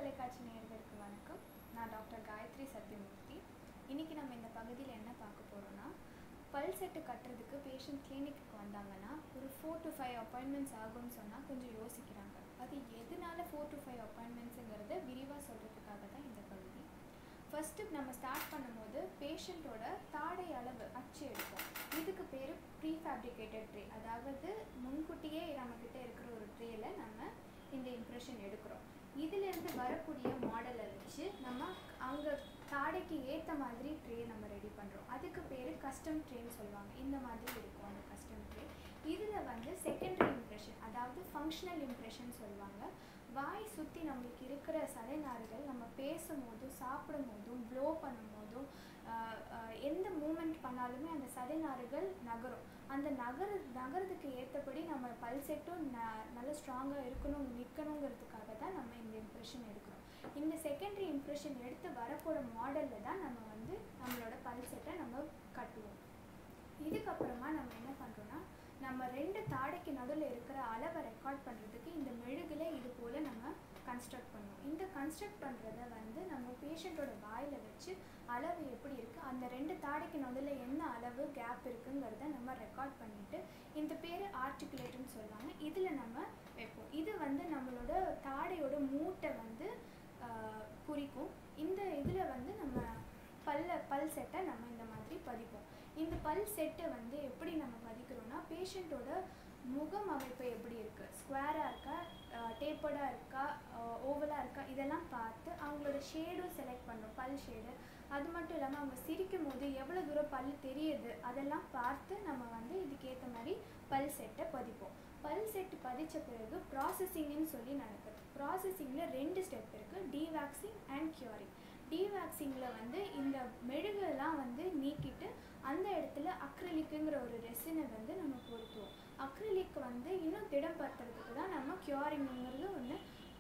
தொலைக்காட்சி நேயர்களுக்கு வணக்கம் நான் டாக்டர் காயத்ரி சத்யமூர்த்தி இன்னைக்கு நம்ம இந்த பகுதியில் என்ன பார்க்க போகிறோம்னா பல் செட்டு கட்டுறதுக்கு பேஷண்ட் கிளினிக்கு வந்தாங்கன்னா ஒரு ஃபோர் டு ஃபைவ் அப்பாயின்மெண்ட்ஸ் ஆகும்னு சொன்னால் கொஞ்சம் யோசிக்கிறாங்க அது எதனால ஃபோர் டு ஃபைவ் அப்பாயின்மெண்ட்ஸுங்கிறத விரிவாக சொல்கிறதுக்காக தான் இந்த பகுதி ஃபஸ்ட்டு நம்ம ஸ்டார்ட் பண்ணும்போது பேஷண்ட்டோட தாடை அளவு அச்சு எடுப்போம் இதுக்கு பேர் ப்ரீஃபேப்ரிகேட்டட் ட்ரே அதாவது முன்கூட்டியே நம்மக்கிட்ட இருக்கிற ஒரு ட்ரேல நம்ம இந்த இம்ப்ரெஷன் எடுக்கிறோம் இதிலேருந்து வரக்கூடிய மாடலை வச்சு நம்ம அங்கே தாடைக்கு ஏற்ற மாதிரி ட்ரே நம்ம ரெடி பண்ணுறோம் அதுக்கு பேர் கஸ்டம் ட்ரேன்னு சொல்லுவாங்க இந்த மாதிரி இருக்கும் அந்த கஸ்டம் ட்ரே இதில் வந்து செகண்டரி இம்ப்ரெஷன் அதாவது ஃபங்க்ஷனல் இம்ப்ரெஷன் சொல்லுவாங்க வாய் சுற்றி நம்மளுக்கு இருக்கிற சதைநாறுகள் நம்ம பேசும்போதும் சாப்பிடும் போதும் ப்ளோ பண்ணும்போதும் ஆஹ் ஆஹ் எந்த மூமெண்ட் பண்ணாலுமே அந்த சதைநாறுகள் நகரும் அந்த நகர நகரத்துக்கு ஏற்றபடி நம்ம பல் செட்டும் ந நல்ல ஸ்ட்ராங்காக இருக்கணும் நிற்கணுங்கிறதுக்காக தான் நம்ம இந்த இம்ப்ரெஷன் எடுக்கிறோம் இந்த செகண்டரி இம்ப்ரெஷன் எடுத்து வரக்கூட மாடலில் தான் நம்ம வந்து நம்மளோட பல் செட்டை நம்ம கட்டுவோம் இதுக்கப்புறமா நம்ம என்ன பண்ணுறோன்னா நம்ம ரெண்டு தாடைக்கு நடுவில் இருக்கிற அளவை ரெக்கார்ட் பண்ணுறதுக்கு இந்த மெழுகுல இது போல் நம்ம கன்ஸ்ட்ரக்ட் பண்ணுவோம் இந்த கன்ஸ்ட்ரக்ட் பண்ணுறத வந்து நம்ம பேஷண்ட்டோட வாயில் வச்சு அளவு எப்படி இருக்குது அந்த ரெண்டு தாடைக்கு நடுவில் என்ன அளவு கேப் இருக்குங்கிறத நம்ம ரெக்கார்ட் பண்ணிவிட்டு இந்த பேர் ஆர்டிகுலேட்டுன்னு சொல்லுவாங்க இதில் நம்ம வைப்போம் இது வந்து நம்மளோட தாடையோட மூட்டை வந்து ஆஹ், குறிக்கும் இந்த இதில் வந்து நம்ம பல்ல பல் செட்டை நம்ம இந்த மாதிரி பதிப்போம் இந்த பல் செட்டை வந்து எப்படி நம்ம பதிக்கிறோம்னா பேஷண்ட்டோட முகம் அமைப்பு எப்படி இருக்குது ஸ்கொயராக இருக்கா டேப்பர்டாக இருக்கா ஓவலாக இருக்கா இதெல்லாம் பார்த்து அவங்களோட ஷேடும் செலக்ட் பண்ணுறோம் பல் ஷேடு அது மட்டும் இல்லாமல் அவங்க சிரிக்கும் போது எவ்வளோ தூரம் பல் தெரியுது அதெல்லாம் பார்த்து நம்ம வந்து இதுக்கேற்ற மாதிரி பல் செட்டை பதிப்போம் பல் செட்டு பதிச்ச பிறகு ப்ராசஸிங்னு சொல்லி நடக்குது ப்ராசஸிங்கில் ரெண்டு ஸ்டெப் இருக்குது டிவேக்சிங் அண்ட் கியூரிங் டிவேக்சிங்கில் வந்து இந்த மெழுகெல்லாம் வந்து நீக்கிட்டு அந்த இடத்துல அக்ரிலிக்குங்கிற ஒரு ரெசினை வந்து நம்ம பொருத்துவோம் அக்ரிலிக் வந்து இன்னும் திடப்படுத்துறதுக்கு தான் நம்ம கியூரிங்கிறது ஒன்று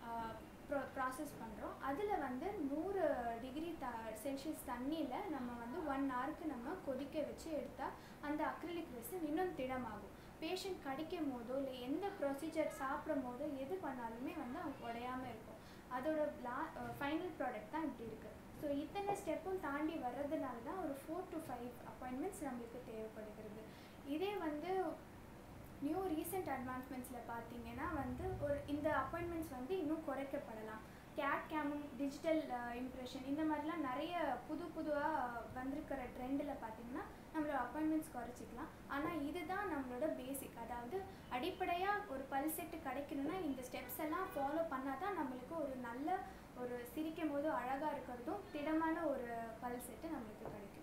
ப்ரோ ப்ராசஸ் பண்ணுறோம் அதில் வந்து நூறு டிகிரி த செல்சியஸ் தண்ணியில் நம்ம வந்து ஒன் ஹவருக்கு நம்ம கொதிக்க வச்சு எடுத்தால் அந்த அக்ரிலிக் ரெசின் இன்னும் திடமாகும் பேஷண்ட் கடிக்கும் போதோ இல்லை எந்த ப்ரொசீஜர் சாப்பிடும் போதோ எது பண்ணாலுமே வந்து அவங்க உடையாமல் இருக்கும் அதோட லா ஃபைனல் ப்ராடக்ட் தான் இப்படி இருக்குது ஸோ இத்தனை ஸ்டெப்பும் தாண்டி வர்றதுனால தான் ஒரு ஃபோர் டு ஃபைவ் அப்பாயின்மெண்ட்ஸ் நம்மளுக்கு தேவைப்படுகிறது இதே வந்து நியூ ரீசெண்ட் அட்வான்ஸ்மெண்ட்ஸில் பார்த்தீங்கன்னா வந்து ஒரு இந்த அப்பாயின்மெண்ட்ஸ் வந்து இன்னும் குறைக்கப்படலாம் கேட் கேமும் டிஜிட்டல் இம்ப்ரெஷன் இந்த மாதிரிலாம் நிறைய புது புதுவாக வந்திருக்கிற ட்ரெண்டில் பார்த்தீங்கன்னா நம்மளோட அப்பாயின்மெண்ட்ஸ் குறைச்சிக்கலாம் ஆனால் இதுதான் நம்மளோட பேசிக் அதாவது அடிப்படையாக ஒரு பல் செட்டு கிடைக்கணும்னா இந்த ஸ்டெப்ஸ் எல்லாம் ஃபாலோ பண்ணால் தான் நம்மளுக்கு ஒரு நல்ல ஒரு சிரிக்கும் போது அழகாக இருக்கிறதும் திடமான ஒரு பல் செட்டு நம்மளுக்கு கிடைக்கும்